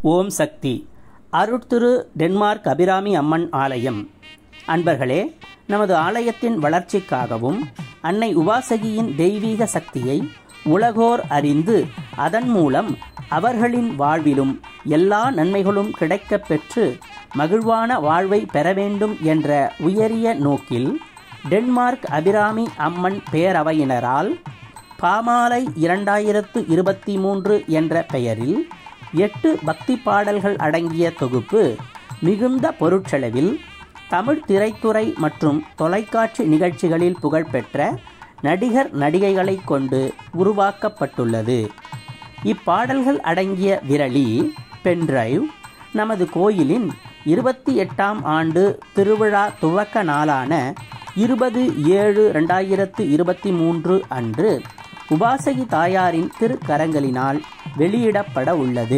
ஓம் சக்தி அருட்திரு Denmark Abirami அம்மன் ஆலயம் அன்பர்களே நமது ஆலயத்தின் வளர்ச்சிக்காகவும் அன்னை உபாசகியின் தெய்வீக சக்தியை உலகோர் அறிந்து அதன் மூலம் அவர்களின் வாழ்விலும் எல்லா நன்மைகளும் கிடைக்கப் பெற்று மகிழ்வான வாழ்வை பெற வேண்டும் என்ற உயரிய நோக்கில் டென்மார்க் அபிராமி அம்மன் பேரவையினரால் பாமாலை இரண்டாயிரத்து இருபத்தி மூன்று என்ற பெயரில் எட்டு பக்தி பாடல்கள் அடங்கிய தொகுப்பு மிகுந்த பொருட்செலவில் தமிழ் திரைத்துறை மற்றும் தொலைக்காட்சி நிகழ்ச்சிகளில் புகழ்பெற்ற நடிகர் நடிகைகளைக் கொண்டு உருவாக்கப்பட்டுள்ளது இப்பாடல்கள் அடங்கிய விரலி பென்டிரைவ் நமது கோயிலின் இருபத்தி எட்டாம் ஆண்டு திருவிழா துவக்க நாளான இருபது ஏழு ரெண்டாயிரத்து இருபத்தி மூன்று அன்று உபாசகி தாயாரின் திருக்கரங்களினால் வெளியிடப்பட உள்ளது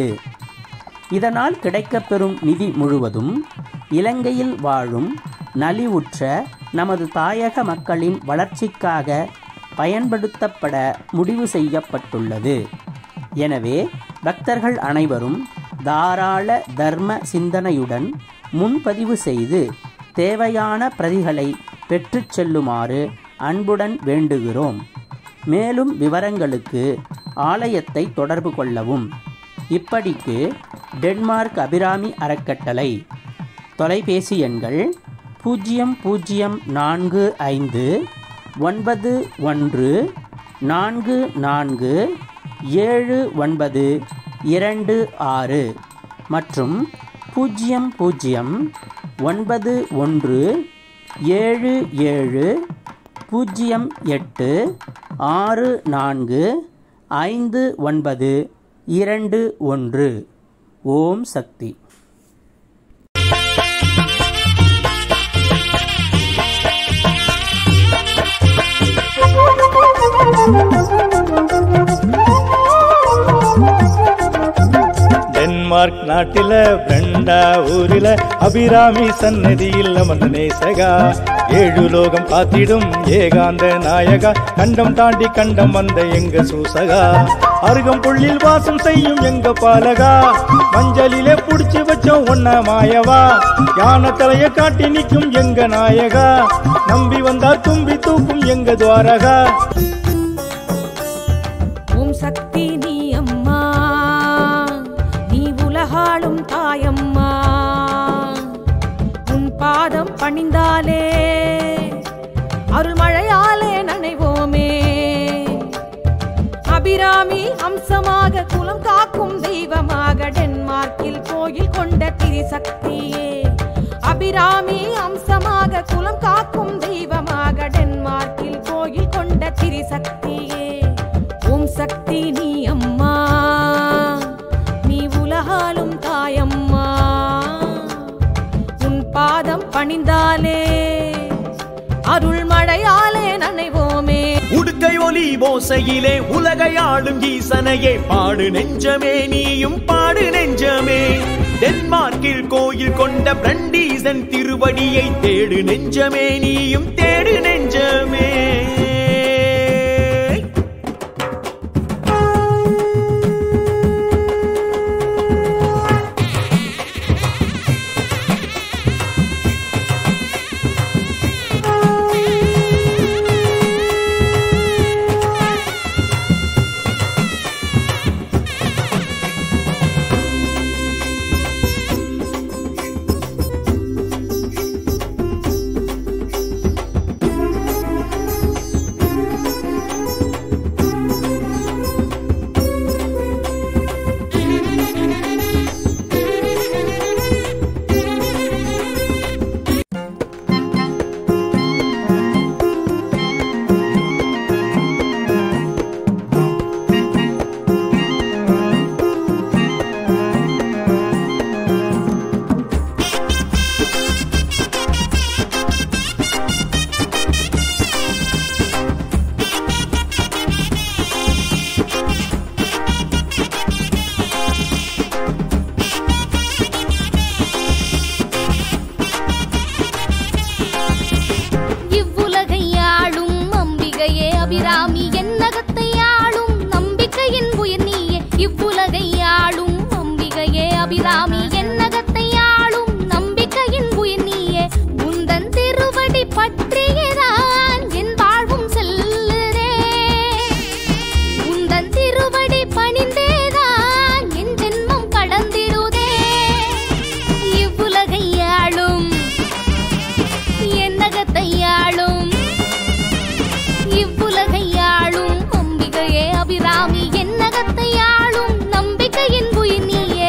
இதனால் கிடைக்கப்பெறும் நிதி முழுவதும் இலங்கையில் வாழும் நலிவுற்ற நமது தாயக மக்களின் வளர்ச்சிக்காக பயன்படுத்தப்பட முடிவு செய்யப்பட்டுள்ளது எனவே பக்தர்கள் அனைவரும் தாராள தர்ம சிந்தனையுடன் முன்பதிவு செய்து தேவையான பிரதிகளை பெற்றுச் செல்லுமாறு அன்புடன் வேண்டுகிறோம் மேலும் விவரங்களுக்கு ஆலயத்தை தொடர்பு கொள்ளவும் இப்படிக்கு டென்மார்க் அபிராமி அறக்கட்டளை தொலைபேசி எண்கள் பூஜ்ஜியம் பூஜ்ஜியம் நான்கு ஐந்து ஒன்பது ஒன்று நான்கு நான்கு ஏழு ஒன்பது இரண்டு ஆறு மற்றும் பூஜ்ஜியம் பூஜ்ஜியம் ஒன்பது ஒன்று ஏழு ஏழு பூஜ்ஜியம் எட்டு ஆறு நான்கு ஐந்து ஒன்பது இரண்டு ஒன்று ஓம் சக்தி டென்மார்க் நாட்டில பிரண்டா ஊரில அபிராமி சன்னதியில் அமர்ந்த நேசகா ஏழு லோகம் காத்திடும் ஏகாந்த நாயகா கண்டம் தாண்டி கண்டம் வந்த எங்க சூசகா அருகம் புள்ளில் வாசம் செய்யும் எங்க பாலகா மஞ்சளிலே புடிச்சு வச்சோம் ஒன்ன மாயவா யான தலைய காட்டி நிற்கும் எங்க நாயகா நம்பி வந்தா தும்பி தூக்கும் எங்க துவாரகா ஓம் சக்தி நீ அம்மா நீ உலகாளும் தாயம்மா உன் பாதம் பணிந்தாலே அருள் மழையாலே நனைவோமே அபிராமி அம்சமாக குலம் காக்கும் தெய்வமாக டென்மார்க்கில் கோயில் கொண்ட திரிசக்தியே அபிராமி அம்சமாக குலம் காக்கும் தெய்வமாக டென்மார்க்கில் கோயில் கொண்ட திரிசக்தியே ஓம் சக்தி நீ அம்மா நீ உலகாலும் தாயம்மா உன் பாதம் பணிந்தாலே அருள் மழையாலே நனைவோமே உடுக்கை ஒலி ஓசையிலே உலகை ஆளும் ஈசனையே பாடு நெஞ்சமே நீயும் பாடு நெஞ்சமே டென்மார்க்கில் கோயில் கொண்ட பிரண்டீசன் திருவடியை தேடு நெஞ்சமே நீயும் தேடு நெஞ்சமே அபிராமி என்னகத்தை ஆளும் நம்பிக்கையின் உயிர் நீயே உந்தன் திருவடி பற்றியதான் என் வாழ்வும் செல்லுதே உந்தன் திருவடி பணிந்தேதான் என் ஜென்மம் கடந்திடுதே இவ்வுலகை ஆளும் என்னகத்தை ஆளும் இவ்வுலகை ஆளும் அம்பிகையே அபிராமி என்னகத்தை ஆளும் நம்பிக்கையின் உயிர் நீயே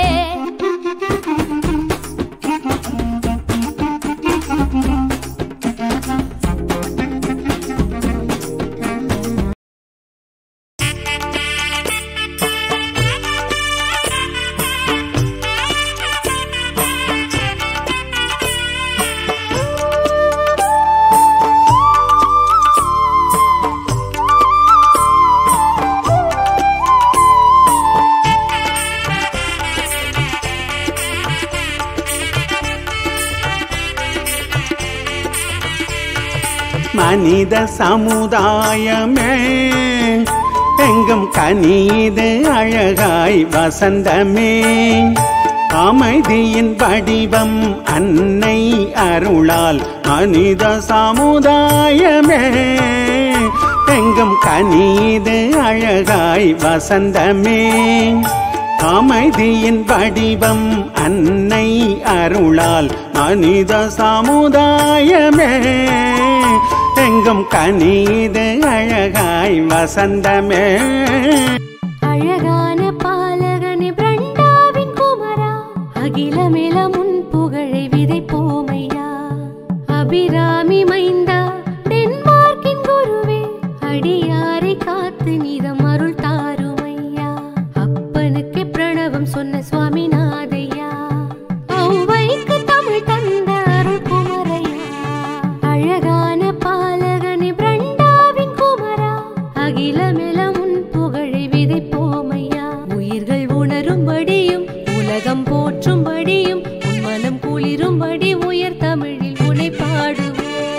மனித சமுதாயமே எங்கும் கனிது அழகாய் வசந்தமே அமைதியின் வடிவம் அன்னை அருளால் மனித சமுதாயமே எங்கும் கனிது அழகாய் வசந்தமே அமைதியின் வடிவம் அன்னை அருளால் மனித சமுதாயமே எங்கும் கனிது அழகாய் வசந்தமே அழகான பாலகனே பிரண்டாவின் குமரா அகிலமில முன் புகழை விதைப்போமையா அபிராமி மைந்தா டென்மார்க்கின் குருவே அடியாரை காத்து நீதம் அருள் தாருமையா அப்பனுக்கு பிரணவம் சொன்ன சுவாமிநாதையா ஔவைக்கு தமிழ் தந்த அருள் குமரையா அழகான பாலகனே பிரண்டாவின் குமரா அகிலமெல முன் புகழை விதைப்போமையா உயிர்கள் உணரும்படியும் உலகம் போற்றும்படியும் உன் மனம் குளிரும்படி உயர் தமிழில் உனை பாடுவோம்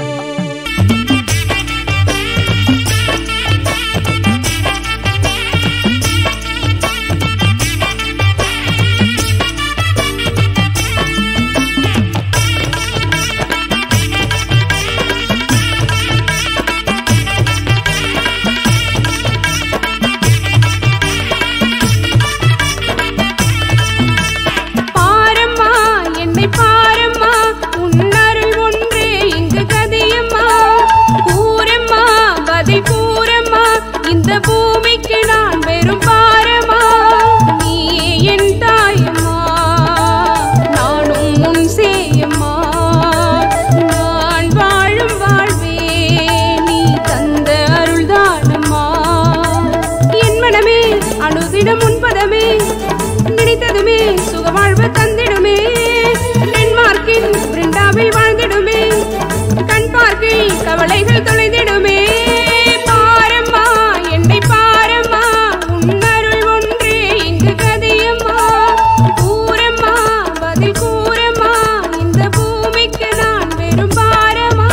பாரம்மா என்னை பாரம்மா உன்னருள் ஒன்றே இங்கு கதியம்மா கூறம்மா பதில் கூறம்மா இந்த பூமிக்கு நான் வெறும் பாரம்மா நீயே என் தாயம்மா நானும் உன் சேயம்மா நான் வாழும் வாழ்வே நீ தந்த அருள்தானம்மா என் மனமே அனுதினம் உன்பதமே நினைத்ததுமே சுக வாழ்வு தந்திடுமே டென்மார்க்கின் பிருண்டாவில் வாழ்ந்திடுமே கண் பார்க்கில் கவலைகள் தொலைந்திடுமே பாரம்மா என்னை பாரம்மா உன்னருள் ஒன்றே இங்கு கதியம்மா கூறம்மா பதில் கூறம்மா இந்த பூமிக்கு நான் வெறும் பாரமா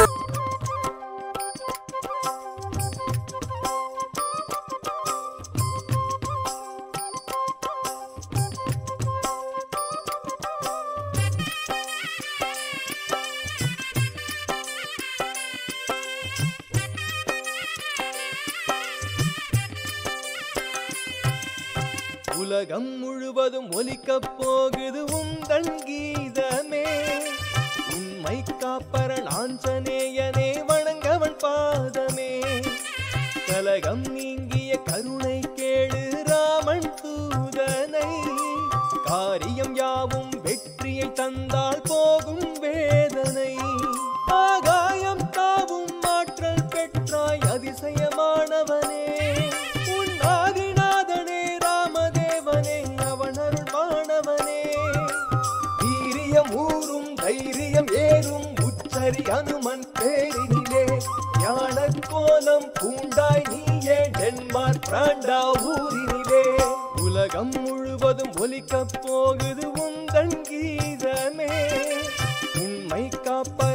உலகம் முழுவதும் ஒலிக்கப் போகுது உந்தன் கீதமே உண்மை காப்பரன் ஆஞ்சநேயனே வணங்கவன் பாதமே கலகம் நீங்கிய கருணை கேளு ராமன் தூதனை காரியம் யாவும் வெற்றியை தந்தால் போகும் வேதனை ஆகாயம் தாவும் ஆற்றல் பெற்றாய் அதிசயமானவனே உன் ஆதிநாதனே ராமதேவனே அவன் அருள்வானவனே வீரியம் ஊரும் தைரியம் ஏறும் உச்சரி அனுமன் பேரினிலே ஞான கோலம் பூண்டாய் நீயே டென்மார்க் பிராண்டா ஊரினிலே உலகம் முழுவதும் ஒலிக்கப் போகுது உந்தன் கீதமே உண்மை காப்ப